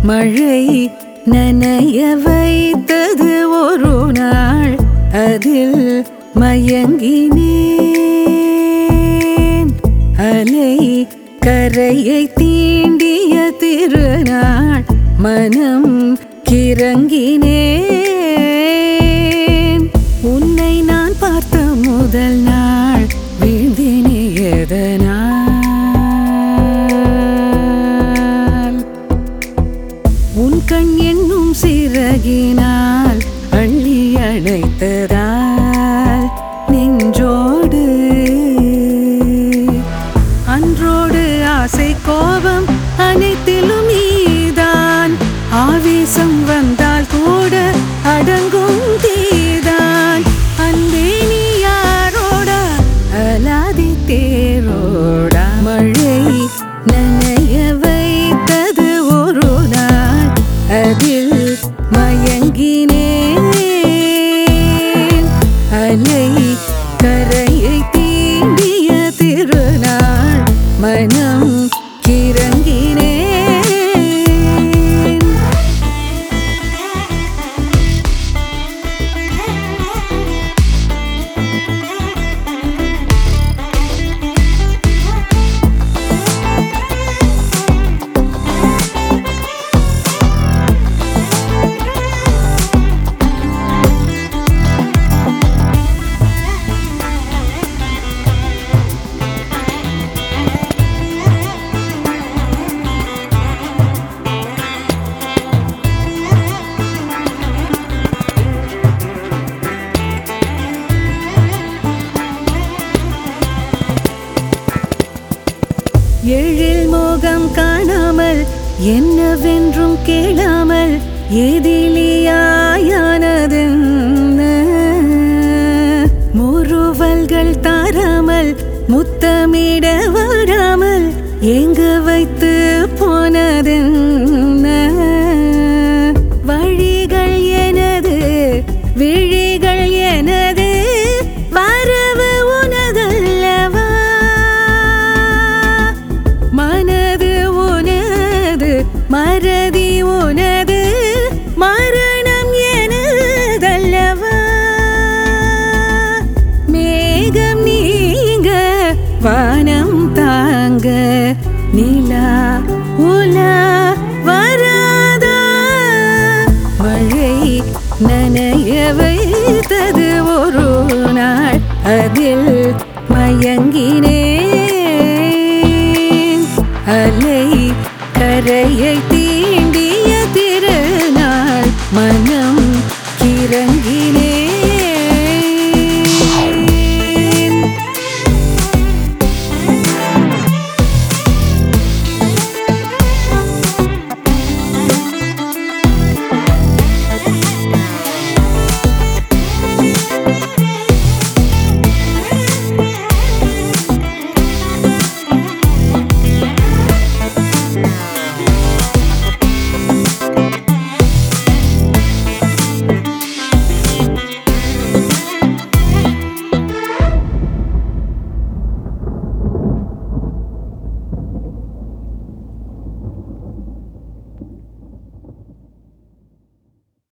மழை நனைய வைத்தது ஒரு நாள் அதில் மயங்கினேன் அலை கரையை தீண்டிய திருநாள் மனம் கிறங்கினேன் உன்னை நான் பார்த்த முதல் நாள் வீழ்ந்தினே எதனால் உன் கண் என்னும் சிறகினால் அள்ளி அணைத்ததால் நெஞ்சோடு அன்றோடு ஆசை கோபம் அனைத்திலும் நீதான் ஆவேசம் வந்தால் கூட அடங்கும் தீதான் அன்பே நீ யாரோட அலாதி தேரோடா மழை நனைய வைத்தது ஒரு நாள் அதில் மயங்கினேன் அலை கரையை தீண்டிய திருநாள் மனம் கிறங்கினேன் எழில் மோகம் காணாமல் என்னவென்றும் கேளாமல் எதிலியாயானதென்ன முறுவல்கள் தாராமல் முத்தமிட வராமல் எங்க வைத்து போனதென்ன வழிகள் எனது விழிகள் எனது வரவு உனதல்லவா மனது உனது மறதி உனது மரணம் எனதல்லவா மேகம் நீங்க வானம் தாங்க நிலா உலா வராதா மழை நனைய வைத்தது ஒரு நாள் அதில் மயங்கினேன் அலை கரையை தீண்டிய திருநாள் மன